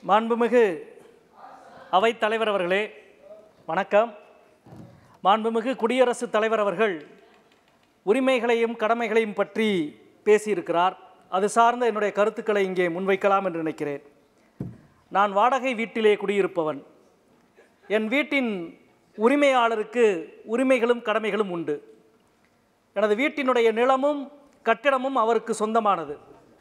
மாண்புமிகு அவைத் தலைவர் அவர்களே வணக்கம் மாண்புமிகு குடியரசுத் தலைவர் அவர்கள் உரிமைகளையும் கடமைகளையும் பற்றி பேசியிருக்கிறார் அது சார்ந்த என்னுடைய கருத்துக்களை இங்கே முன்வைக்கலாம் என்று நினைக்கிறேன் நான் வாடகை வீட்டிலே குடியிருப்பவன் என் வீட்டின் உரிமையாளருக்கு உரிமைகளும் கடமைகளும் உண்டு எனது வீட்டினுடைய நிலமும் கட்டிடமும் அவருக்கு சொந்தமானது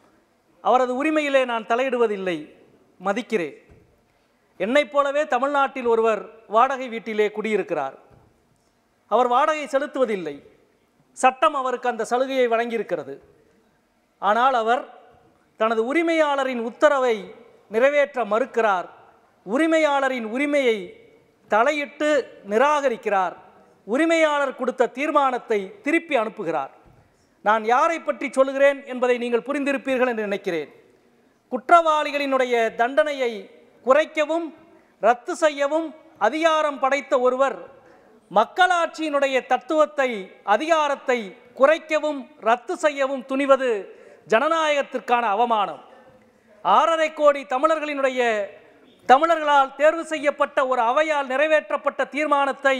அவரது உரிமையிலே நான் தலையிடுவதில்லை மதிக்கிறேன் என்னைப் போலவே தமிழ்நாட்டில் ஒருவர் வாடகை வீட்டிலே குடியிருக்கிறார் அவர் வாடகை செலுத்துவதில்லை சட்டம் அவருக்கு அந்த சலுகையை வழங்கியிருக்கிறது ஆனால் அவர் தனது உரிமையாளரின் உத்தரவை நிறைவேற்ற மறுக்கிறார் உரிமையாளரின் உரிமையை தலையிட்டு நிராகரிக்கிறார் உரிமையாளர் கொடுத்த தீர்மானத்தை திருப்பி அனுப்புகிறார் நான் யாரை பற்றி சொல்கிறேன் என்பதை நீங்கள் புரிந்திருப்பீர்கள் என்று நினைக்கிறேன் குற்றவாளிகளினுடைய தண்டனையை குறைக்கவும் ரத்து செய்யவும் அதிகாரம் படைத்த ஒருவர் மக்களாட்சியினுடைய தத்துவத்தை அதிகாரத்தை குறைக்கவும் ரத்து செய்யவும் துணிவது ஜனநாயகத்திற்கான அவமானம் ஆறரை கோடி தமிழர்களினுடைய தமிழர்களால் தேர்வு செய்யப்பட்ட ஒரு அவையால் நிறைவேற்றப்பட்ட தீர்மானத்தை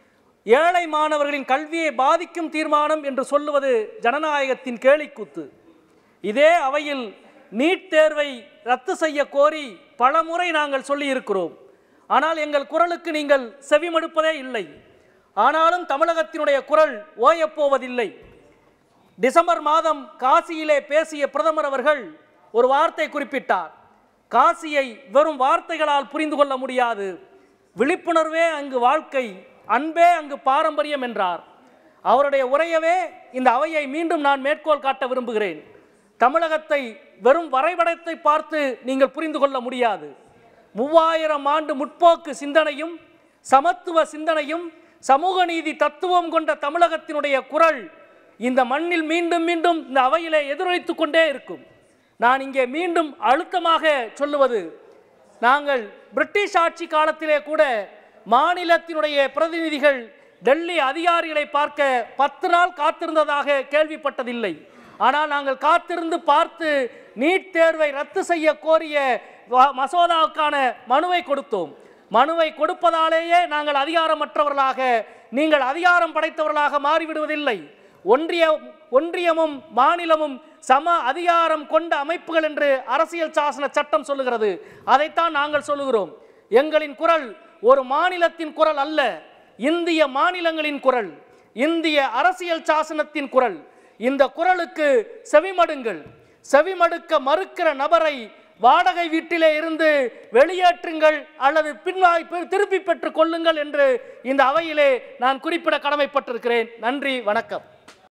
ஏழை மாணவர்களின் கல்வியை பாதிக்கும் தீர்மானம் என்று சொல்லுவது ஜனநாயகத்தின் கேலிக்கூத்து இதே அவையில் நீட் தேர்வை ரத்து செய்ய கோரி பலமுறை நாங்கள் சொல்லியிருக்கிறோம் ஆனால் எங்கள் குரலுக்கு நீங்கள் செவிமடுப்பதே இல்லை ஆனாலும் தமிழகத்தினுடைய குரல் ஓயப்போவதில்லை டிசம்பர் மாதம் காசியிலே பேசிய பிரதமர் அவர்கள் ஒரு வார்த்தை குறிப்பிட்டார் காசியை வெறும் வார்த்தைகளால் புரிந்து கொள்ள முடியாது விழிப்புணர்வே அங்கு வாழ்க்கை அன்பே அங்கு பாரம்பரியம் என்றார் அவருடைய உரையவே இந்த அவையை மீண்டும் நான் மேற்கோள் காட்ட விரும்புகிறேன் தமிழகத்தை வெறும் வரைபடத்தை பார்த்து நீங்கள் புரிந்து கொள்ள முடியாது மூவாயிரம் ஆண்டு முற்போக்கு சிந்தனையும் சமத்துவ சிந்தனையும் சமூக நீதி தத்துவம் கொண்ட தமிழகத்தினுடைய குரல் இந்த மண்ணில் மீண்டும் மீண்டும் இந்த அவையிலே எதிரொலித்துக் கொண்டே இருக்கும் நான் இங்கே மீண்டும் அழுத்தமாக சொல்லுவது நாங்கள் பிரிட்டிஷ் ஆட்சி காலத்திலே கூட மாநிலத்தினுடைய பிரதிநிதிகள் டெல்லி அதிகாரிகளை பார்க்க பத்து நாள் காத்திருந்ததாக கேள்விப்பட்டதில்லை ஆனால் நாங்கள் காத்திருந்து பார்த்து நீட் தேர்வை ரத்து செய்ய கோரிய வ- மசோதாவுக்கான மனுவை கொடுத்தோம் மனுவை கொடுப்பதாலேயே நாங்கள் அதிகாரமற்றவர்களாக நீங்கள் அதிகாரம் படைத்தவர்களாக மாறிவிடுவதில்லை ஒன்றிய ஒன்றியமும் மாநிலமும் சம அதிகாரம் கொண்ட அமைப்புகள் என்று அரசியல் சாசன சட்டம் சொல்லுகிறது அதைத்தான் நாங்கள் சொல்லுகிறோம் எங்களின் குரல் ஒரு மாநிலத்தின் குரல் அல்ல இந்திய மாநிலங்களின் குரல் இந்திய அரசியல் சாசனத்தின் குரல் இந்த குரலுக்கு செவிமடுங்கள் செவிமடுக்க மறுக்கிற நபரை வாடகை வீட்டிலே இருந்து வெளியேற்றுங்கள் அல்லது பின்வாய் திருப்பி பெற்றுக் கொள்ளுங்கள் என்று இந்த அவையிலே நான் குறிப்பிட கடமைப்பட்டிருக்கிறேன் நன்றி வணக்கம்